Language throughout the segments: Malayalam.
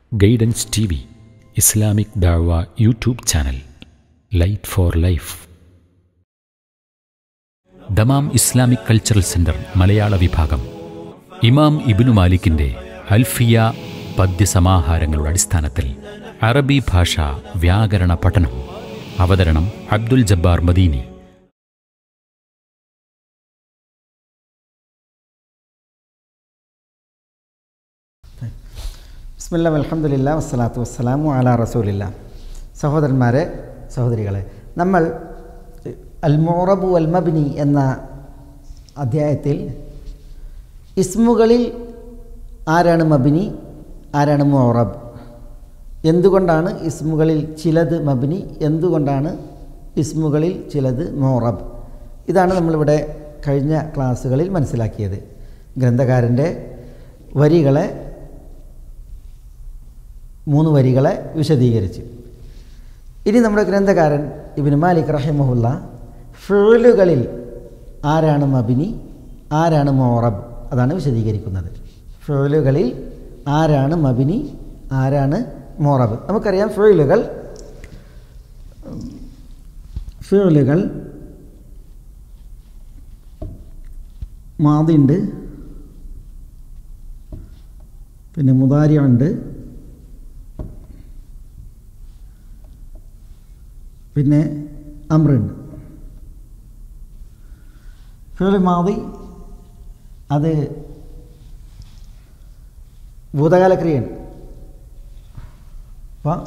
ഗൈഡൻസ് ടി വി ഇസ്ലാമിക് ദാവ YouTube channel light for life Dammam Islamic cultural centre Malayala വിഭാഗം ഇമാം ഇബിനു മാലിക്കിന്റെ അൽഫിയ പദ്യസമാഹാരങ്ങളുടെ അടിസ്ഥാനത്തിൽ അറബി ഭാഷ വ്യാകരണ പഠനം അവതരണം അബ്ദുൽ ജബ്ബാർ മദീനി ബിസ്മില്ല അലഹമുല്ല വസ്സലാത്തു വസ്സലാമു അല റസൂലില്ല സഹോദരന്മാരെ സഹോദരികളെ നമ്മൾ അൽ മോറബു അൽ മബ്നി എന്ന അധ്യായത്തിൽ ഇസ്മുകളിൽ ആരാണ് മബിനി ആരാണ് മോറബ് എന്തുകൊണ്ടാണ് ഇസ്മുകളിൽ ചിലത് മബിനി എന്തുകൊണ്ടാണ് ഇസ്മുകളിൽ ചിലത് മോറബ് ഇതാണ് നമ്മളിവിടെ കഴിഞ്ഞ ക്ലാസ്സുകളിൽ മനസ്സിലാക്കിയത് ഗ്രന്ഥകാരൻ്റെ വരികളെ മൂന്ന് വരികളെ വിശദീകരിച്ചു ഇനി നമ്മുടെ ഗ്രന്ഥകാരൻ ഇബിൻ മാലിക് റഹിമഹുല്ല ഫേലുകളിൽ ആരാണ് മബിനി ആരാണ് മോറബ് അതാണ് വിശദീകരിക്കുന്നത് ഫേലുകളിൽ ആരാണ് മബിനി ആരാണ് മോറബ് നമുക്കറിയാം ഫേലുകൾ ഫേലുകൾ മാതിണ്ട് പിന്നെ മുതാരിയുണ്ട് പിന്നെ അമ്രുണ്ട് ഫിൽ മാതി അത് ഭൂതകാല ക്രിയയാണ് അപ്പം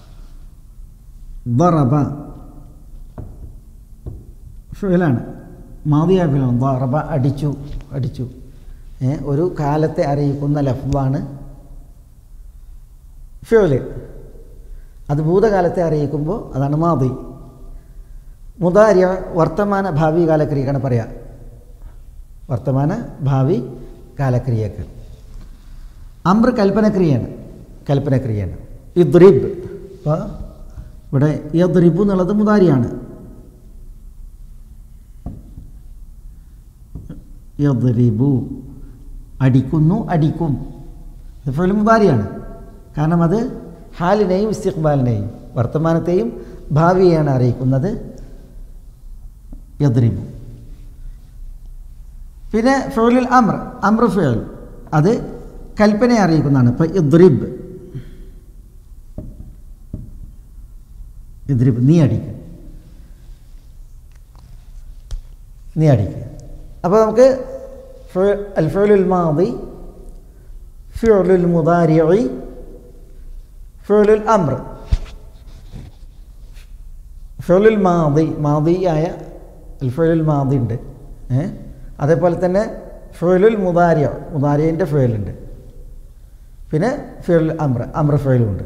ദറബ ഫിലാണ് മാതിയായ ഫിലാണ് ദറബ അടിച്ചു അടിച്ചു ഏ ഒരു കാലത്തെ അറിയിക്കുന്ന ലഫ്വാണ് ഫിയോല് അത് ഭൂതകാലത്തെ അറിയിക്കുമ്പോൾ അതാണ് മാതി മുതാര്യ വർത്തമാന ഭാവി കാലക്രിയക്കാണ് പറയുക വർത്തമാന ഭാവി കാലക്രിയക്ക് അമ്ര കൽപ്പനക്രിയയാണ് കൽപ്പനക്രിയയാണ് ഇദ്രിബ് അപ്പോൾ ഇവിടെ യദ്രിബു എന്നുള്ളത് മുതാരിയാണ് യദ്രിബു അടിക്കുന്നു അടിക്കും ഇത് മുതാരിയാണ് കാരണം അത് ഹാലിനെയും ഇസ്തിഖ്ബാലിനെയും വർത്തമാനത്തെയും ഭാവിയെയാണ് അറിയിക്കുന്നത് യദ്രിബു പിന്നെ ഫെയിലുൽ അമ്ര അമ്ര ഫെയിൽ അത് കൽപ്പനയെ അറിയിക്കുന്നതാണ് ഇപ്പം ഇദ്രിബ് ഇദ്രിബ് നീ അടിക്കുക നീ അടിക്കുക അപ്പോൾ നമുക്ക് അൽ ഫെയിലുൽ മാതി ഫിയുലുൽ മുദാരിഇ ഫിയുലുൽ അമ്ര ഫിയുലുൽ മാതി മാതിയായ അൽ ഫിയുലുൽ മാതി ഉണ്ട് ഏ അതേപോലെ തന്നെ ഫിയുലുൽ മുദാരിയ മുദാരിയൻ്റെ ഫിയലുണ്ട് പിന്നെ ഫിയുൽ അമ്ര അമ്ര ഫിയലുണ്ട്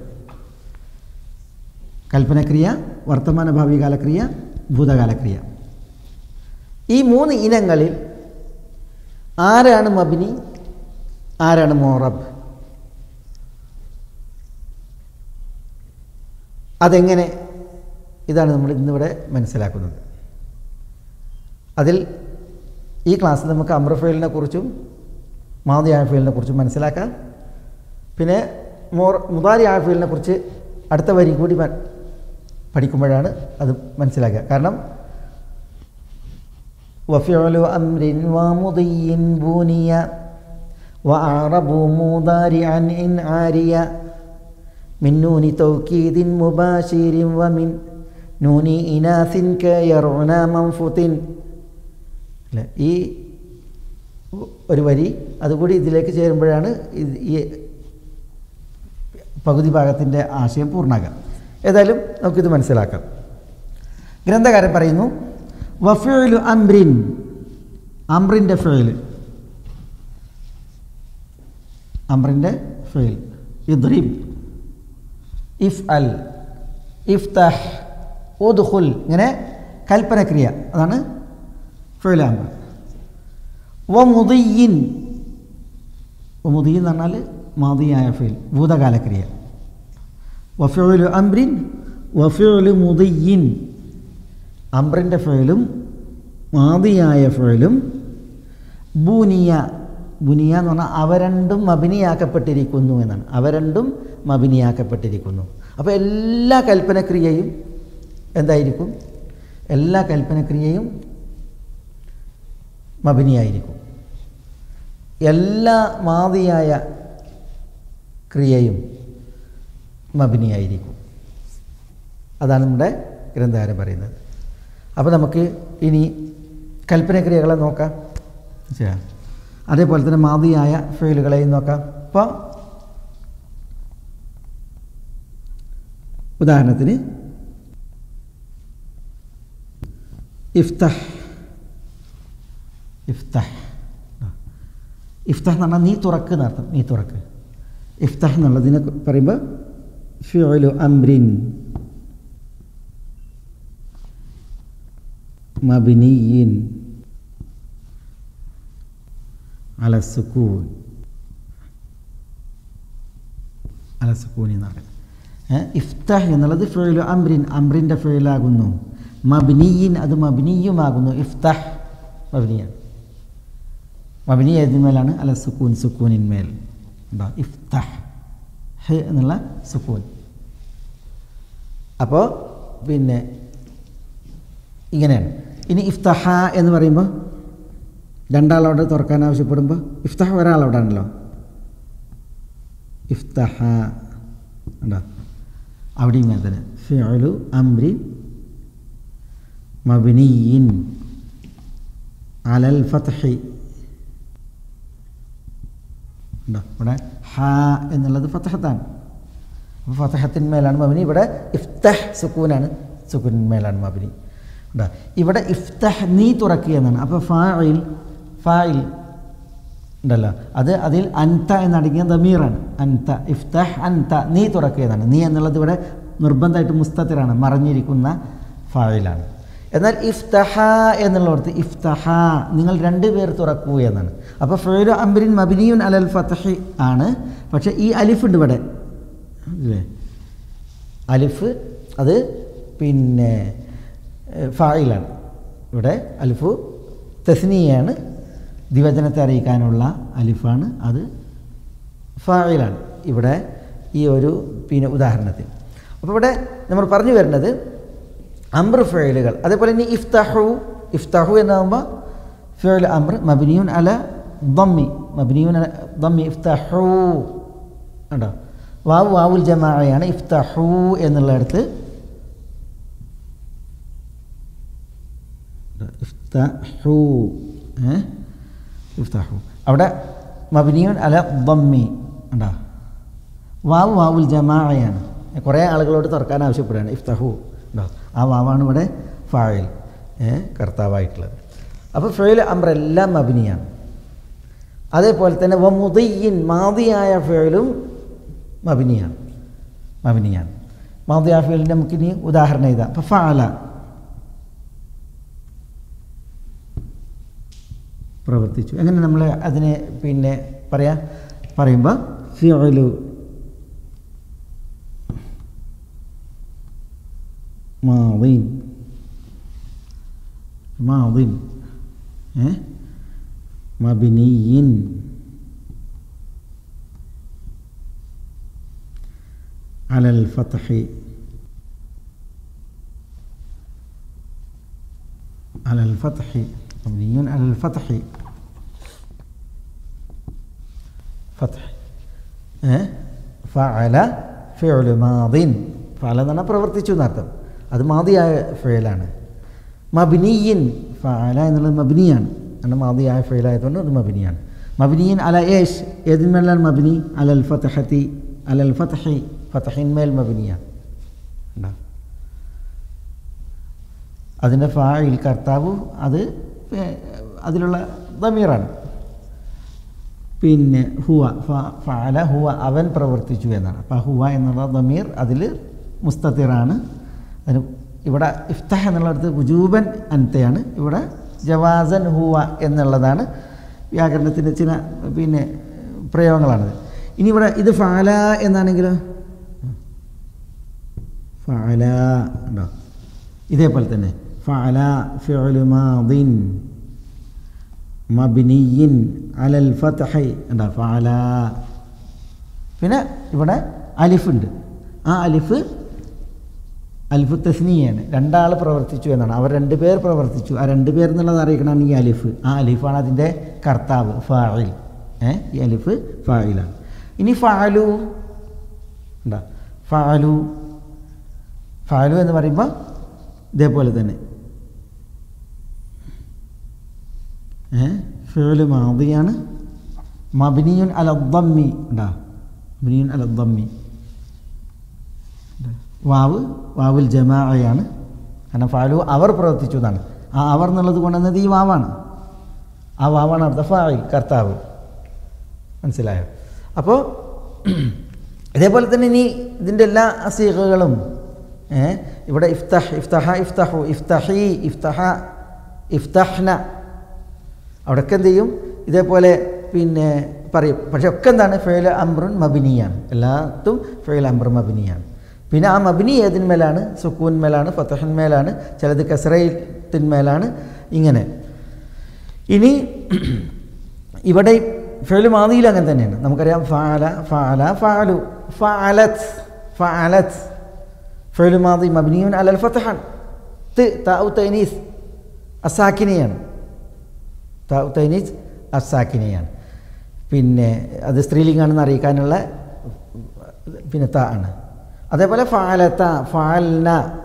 കൽപ്പനക്രിയ വർത്തമാന ഭാവി കാലക്രിയ ഭൂതകാലക്രിയ ഈ മൂന്ന് ഇനങ്ങളിൽ ആരാണ് മബിനി ആരാണ് മോറബ് അതെങ്ങനെ ഇതാണ് നമ്മൾ ഇന്നിവിടെ മനസ്സിലാക്കുന്നത് അതിൽ ഈ ക്ലാസ്സിൽ നമുക്ക് അമ്രഫേലിനെ കുറിച്ചും മാതി ആഫീലിനെ കുറിച്ചും മനസ്സിലാക്കാം പിന്നെ മോർ മുതാരി ആഫീലിനെ കുറിച്ച് അടുത്ത വരി കൂടി പഠിക്കുമ്പോഴാണ് അത് മനസ്സിലാക്കുക കാരണം വഫിഉലു അംരിൻ വമുദിയിൻ ബൂനിയ വഅറബു മുദാരിഅൻ ഇൻ ആരിയ من نون توكيد مباشر ومن نون إناث كيرعنا منفط അല്ല ഈ ഒരു വരി അതുകൂടി ഇതിലേക്ക് ചേരുമ്പോഴാണ് ഈ പകുതി ഭാഗത്തിൻ്റെ ആശയം പൂർണ്ണാകാം ഏതായാലും നമുക്കിത് മനസ്സിലാക്കാം ഗ്രന്ഥകാരൻ പറയുന്നു വഫേലു അംബ്രിൻ അംബ്രിൻ്റെ ഫേല് അംബ്രിൻ്റെ ഫേൽ ഇദ്രീബ് ഇഫ് അൽ ഇഫ്തഹ് ഉദ്ഖുൽ ഇങ്ങനെ കൽപ്പനക്രിയ അതാണ് ഫെയിലാമ്പ് വ മുദിയിൻ മുദിയിൻ എന്ന് പറഞ്ഞാൽ മാതിയായ ഫെയിൽ ഭൂതകാലക്രിയ വഫിയുലു അംബ്രിൻ വഫിയുലു മുദിയിൻ അംബ്രിൻ്റെ ഫെയിലും മാതിയായ ഫെയിലും ബൂനിയ ബുനിയ എന്ന് പറഞ്ഞാൽ അവ രണ്ടും മബിനിയാക്കപ്പെട്ടിരിക്കുന്നു എന്നാണ് അവ രണ്ടും മബിനിയാക്കപ്പെട്ടിരിക്കുന്നു അപ്പോൾ എല്ലാ കൽപ്പനക്രിയയും എന്തായിരിക്കും എല്ലാ കൽപ്പനക്രിയയും മബിനിയായിരിക്കും എല്ലാ മാതിയായ ക്രിയയും മബിനിയായിരിക്കും അതാണ് നമ്മുടെ ഗ്രന്ഥകാരൻ പറയുന്നത് അപ്പോൾ നമുക്ക് ഇനി കൽപ്പനക്രിയകളെ നോക്കാം ചെയ്യാം അതേപോലെ തന്നെ മാതിയായ ഫെയിലുകളെയും നോക്കാം അപ്പോൾ ഉദാഹരണത്തിന് ഇഫ്തഹ് ഇഫ്തഹ് ഇഫ്തഹ് എന്ന് പറഞ്ഞാൽ നീ തുറക്ക് എന്നർത്ഥം നീ തുറക്ക് ഇഫ്തഹ് എന്നുള്ളതിനെ പറയുമ്പോൾ ഫിഉലു അംറിൻ മബിനിയിൻ അല സുക്കൂൻ അല സുക്കൂനി എന്ന് പറയുന്നത് ഇഫ്തഹ് എന്നുള്ളത് ഫിഉലു അംറിൻ അംറിൻ്റെ ഫിഴലാകുന്നു മബിനിയിൻ അത് മബിനിയുമാകുന്നു ഇഫ്തഹ് മബിനിയാണ് മബിനി ഏതിന്മേലാണ് അല സുക്കൂൻ സുക്കൂനിന്മേൽ ഉണ്ടോ ഇഫ്തഹ് ഹ് എന്നുള്ള സുക്കൂൻ അപ്പോൾ പിന്നെ ഇങ്ങനെയാണ് ഇനി ഇഫ്തഹ എന്ന് പറയുമ്പോൾ രണ്ടാളോട് തുറക്കാൻ ആവശ്യപ്പെടുമ്പോൾ ഇഫ്തഹ ഒരാളോടാണല്ലോ ഇഫ്തഹ ഉണ്ടോ അവിടെയും ഇങ്ങനെ തന്നെ ഫിഅലു അംരി മബിനിയിൻ അലൽ ഫത്ഹി ഉണ്ടോ ഇവിടെ ഹ എന്നുള്ളത് ഫത്തഹത്താണ് അപ്പോൾ ഫത്തഹത്തിന്മേലാണ് മബിനി ഇവിടെ ഇഫ്തഹ് സുക്കൂനാണ് സുക്കൂനിന്മേലാണ് മബിനി ഉണ്ടോ ഇവിടെ ഇഫ്തഹ് നീ തുറക്കുക എന്നാണ് അപ്പോൾ ഫായിൽ ഫായിൽ ഉണ്ടല്ലോ അത് അതിൽ അൻത എന്നടങ്ങിയ ദമീറാണ് അൻത ഇഫ്തഹ് അൻത നീ തുറക്കുക എന്നാണ് നീ എന്നുള്ളത് ഇവിടെ നിർബന്ധമായിട്ട് മുസ്തത്തിറാണ് മറഞ്ഞിരിക്കുന്ന ഫായിലാണ് എന്നാൽ ഇഫ്തഹ എന്നുള്ളടത്ത് ഇഫ്തഹ നിങ്ങൾ രണ്ട് പേർ തുറക്കൂ എന്നാണ് അപ്പോൾ ഫേലു അംബരിൻ മബിനിയുൻ അലൽ ഫത്തഹി ആണ് പക്ഷേ ഈ അലിഫ് ഉണ്ട് ഇവിടെ അല്ലേ അലിഫ് അത് പിന്നെ ഫായിലാണ് ഇവിടെ അലിഫു തസ്നിയാണ് ദിവചനത്തെ അറിയിക്കാനുള്ള അലിഫാണ് അത് ഫായിലാണ് ഇവിടെ ഈ ഒരു പിന്നെ ഉദാഹരണത്തിൽ അപ്പോൾ ഇവിടെ നമ്മൾ പറഞ്ഞു വരുന്നത് അമ്ര ഫേലുകൾ അതേപോലെ ഇനി ഇഫ്തഹു ഇഫ്തഹു എന്നാകുമ്പോൾ ഫേൽ അമ്ര മബിനിയുൻ അല ദമ്മി മബിനിയുൻ അല ദമ്മി ഇഫ്തഹു ഉണ്ടോ വാവ് വാവുൽ ജമാഅയാണ് ഇഫ്തഹു എന്നുള്ളിടത്ത് ഇഫ്തഹു ഇഫ്തഹു അവിടെ മബിനിയുൻ അല ദമ്മി ഉണ്ടോ വാവ് വാവുൽ ജമാഅയാണ് കുറേ ആളുകളോട് തുറക്കാൻ ആവശ്യപ്പെടുകയാണ് ഇഫ്തഹു ഉണ്ടോ ആ വാവാണ് ഇവിടെ ഫായിൽ കർത്താവായിട്ടുള്ളത് അപ്പോൾ ഫെയിൽ അമ്രെല്ലാം മബിനിയാണ് അതേപോലെ തന്നെ വമുദയ്യിൻ മാതിയായ ഫേലും മബിനിയാണ് മബിനിയാണ് മാതിയായ ഫേലിൻ്റെ നമുക്കിനി ഉദാഹരണം ഇതാ അപ്പോൾ ഫാല പ്രവർത്തിച്ചു എങ്ങനെ നമ്മൾ അതിനെ പിന്നെ പറയാം പറയുമ്പോൾ ഫിഅലു മാദിൻ മാദിൻ ഏ മബിനിയിൻ على الفتح على الفتح مبني على الفتح فتح ഏ ഫഅല ഫിഉലു മാദിൻ ഫഅല എന്ന് പറഞ്ഞാൽ പ്രവർത്തിച്ചു എന്നർത്ഥം അത് മാതിയായ ഫെയിലാണ് മബിനിയിൻ ഫഅല എന്നുള്ളത് മബിനിയാണ് കാരണം മാതിയായ ഫെയിലായതുകൊണ്ട് അത് മബിനിയാണ് മബിനിയിൻ അല ഏഷ് ഏതിന്മേലാണ് മബിനി അലൽ ഫതഹത്തി അലൽ ഫതഹി ഫതഹിന്മേൽ മബിനിയാണ് ഉണ്ടാ അതിൻ്റെ ഫായിൽ കർത്താവ് അത് അതിലുള്ള ദമീറാണ് പിന്നെ ഹുവ ഫാല ഹുവ അവൻ പ്രവർത്തിച്ചു എന്നാണ് അപ്പം ഹുവ എന്നുള്ള ദമീർ അതിൽ മുസ്തത്തിറാണ് അതിന് ഇവിടെ ഇഫ്തഹ് എന്നുള്ളിടത്ത് വുജൂബൻ അൻതയാണ് ഇവിടെ ജവാസൻ ഹുവ എന്നുള്ളതാണ് വ്യാകരണത്തിൻ്റെ ചില പിന്നെ പ്രയോഗങ്ങളാണത് ഇനി ഇവിടെ ഇത് ഫാല എന്നാണെങ്കിലോ ഫാല ഉണ്ടോ ഇതേപോലെ തന്നെ ഫഅല ഫിഉലു മാദിൻ മബിനിയിൻ അലൽ ഫതഹി എന്താ ഫഅല പിന്നെ ഇവിടെ അലിഫുണ്ട് ആ അലിഫ് അലിഫ് തസ്നിയാണ് രണ്ടാൾ പ്രവർത്തിച്ചു എന്നാണ് അവർ രണ്ട് പേർ പ്രവർത്തിച്ചു ആ രണ്ട് പേർ എന്നുള്ളത് അറിയിക്കണം ഈ അലിഫ് ആ അലിഫാണ് അതിൻ്റെ കർത്താവ് ഫായിൽ ഏ ഈ അലിഫ് ഫായിലാണ് ഇനി ഫാലു എന്താ ഫാലു ഫാലു എന്ന് പറയുമ്പോൾ ഇതേപോലെ തന്നെ ഏ ഫേല് മാതിയാണ് മബിനിയുൻ അലദ്ദമ്മി ഉണ്ടാ മബിനിയുൻ അലദ്ദമ്മി വാവ് വാവുൽ ജമാഅയാണ് കാരണം ഫാലു അവർ പ്രവർത്തിച്ചു എന്നാണ് ആ അവർ എന്നുള്ളത് കൊണ്ടുവന്നത് ഈ വാവാണ് ആ വാവാണ് അർത്ഥ ഫായിൽ കർത്താവ് മനസ്സിലായോ അപ്പോൾ ഇതേപോലെ തന്നെ ഇനി ഇതിൻ്റെ എല്ലാ അസീഖകളും ഏ ഇവിടെ ഇഫ്തഹ് ഇഫ്തഹ ഇഫ്തഹു ഇഫ്തഹി ഇഫ്തഹ ഇഫ്തഹ്ന അവിടെയൊക്കെ എന്ത് ചെയ്യും ഇതേപോലെ പിന്നെ പറയും പക്ഷെ ഒക്കെ എന്താണ് ഫെയിൽ അംബ്രുൻ മബിനിയാണ് എല്ലാത്തും ഫെയിൽ അംബ്ര മബിനിയാണ് പിന്നെ ആ മബിനി ഏതിന്മേലാണ് സുക്കൂൻമേലാണ് ഫത്തഹന്മേലാണ് ചിലത് കസറത്തിന്മേലാണ് ഇങ്ങനെ ഇനി ഇവിടെ ഫെയിൽ മാതിയിൽ അങ്ങനെ തന്നെയാണ് നമുക്കറിയാം ഫാല ഫാല ഫാലു ഫാലത്ത് ഫാലത്ത് ഫെയിൽ മാതി മബിനിയുൻ അലൽ ഫത്തഹാൻ ത് താഉ തൈനീസ് അസാക്കിനിയാണ് താഉ തൈനീസ് അസാക്കിനിയാണ് പിന്നെ അത് സ്ത്രീലിംഗാണെന്ന് അറിയിക്കാനുള്ള പിന്നെ ത ആണ് അതേപോലെ ഫാലത്ത ഫാൽന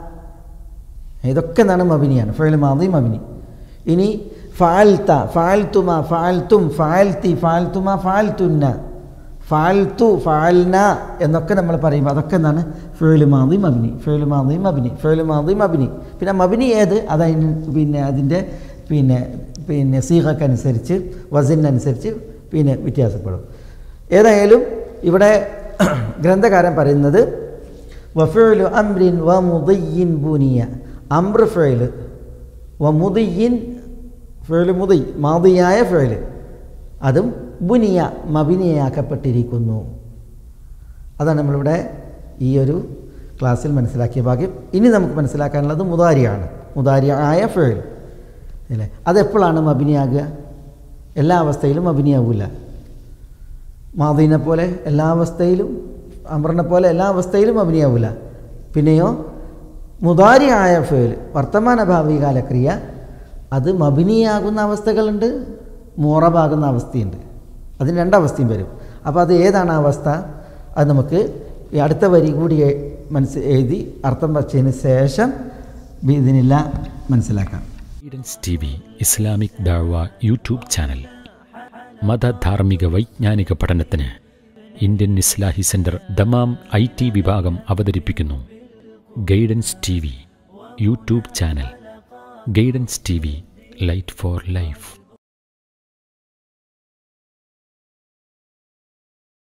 ഇതൊക്കെ എന്താണ് മബിനിയാണ് ഫെയിൽ മാതി മബിനി ഇനി ഫാൽത്ത ഫാൽത്തുമ ഫാൽത്തും ഫാൽത്തി ഫാൽത്തുമ ഫാൽത്തുന്ന ഫാൽത്തു ഫാൽന എന്നൊക്കെ നമ്മൾ പറയുമ്പോൾ അതൊക്കെ എന്താണ് ഫേല് മാതി മബിനി ഫേല് മാതി മബിനി ഫേല് മാതി മബിനി പിന്നെ മബിനി ഏത് അതതിന് പിന്നെ അതിൻ്റെ പിന്നെ പിന്നെ സീഹക്കനുസരിച്ച് വസിനനുസരിച്ച് പിന്നെ വ്യത്യാസപ്പെടും ഏതായാലും ഇവിടെ ഗ്രന്ഥകാരൻ പറയുന്നത് വഫേലു അംറിൻ വ മുദയ്യിൻ ബുനിയ അമ്ര ഫേല് വ മുദയ്യിൻ ഫേല് മുദി മാതിയായ ഫേല് അതും ബുനിയ മബിനിയാക്കപ്പെട്ടിരിക്കുന്നു അതാണ് നമ്മളിവിടെ ഈ ഒരു ക്ലാസ്സിൽ മനസ്സിലാക്കിയ ഭാഗ്യം ഇനി നമുക്ക് മനസ്സിലാക്കാനുള്ളത് മുതാരിയാണ് മുതാരിയ ആയ ഫേൽ അല്ലേ അതെപ്പോഴാണ് മബിനിയാകുക എല്ലാ അവസ്ഥയിലും മബിനിയാകില്ല മാതീനെ പോലെ എല്ലാ അവസ്ഥയിലും അമറിനെ പോലെ എല്ലാ അവസ്ഥയിലും അഭിനയാവില്ല പിന്നെയോ മുതാരിയായ ഫേൽ വർത്തമാന ഭാവി കാലക്രിയ അത് മബിനിയാകുന്ന അവസ്ഥകളുണ്ട് മോറബാകുന്ന അവസ്ഥയുണ്ട് അതിന് രണ്ടവസ്ഥയും വരും അപ്പോൾ അത് ഏതാണ് ആ അവസ്ഥ അത് നമുക്ക് ഈ അടുത്ത വരി കൂടി മനസ്സ് എഴുതി അർത്ഥം വച്ചതിന് ശേഷം ഇതിനില്ല മനസ്സിലാക്കാം ഗൈഡൻസ് ടി വി ഇസ്ലാമിക് ദാഴ്വ യൂട്യൂബ് ചാനൽ മതധാർമ്മിക വൈജ്ഞാനിക പഠനത്തിന് Indian Islahi centre Dammam I T വിഭാഗം അവതരിപ്പിക്കുന്നു guidance T V YouTube channel guidance T V light for life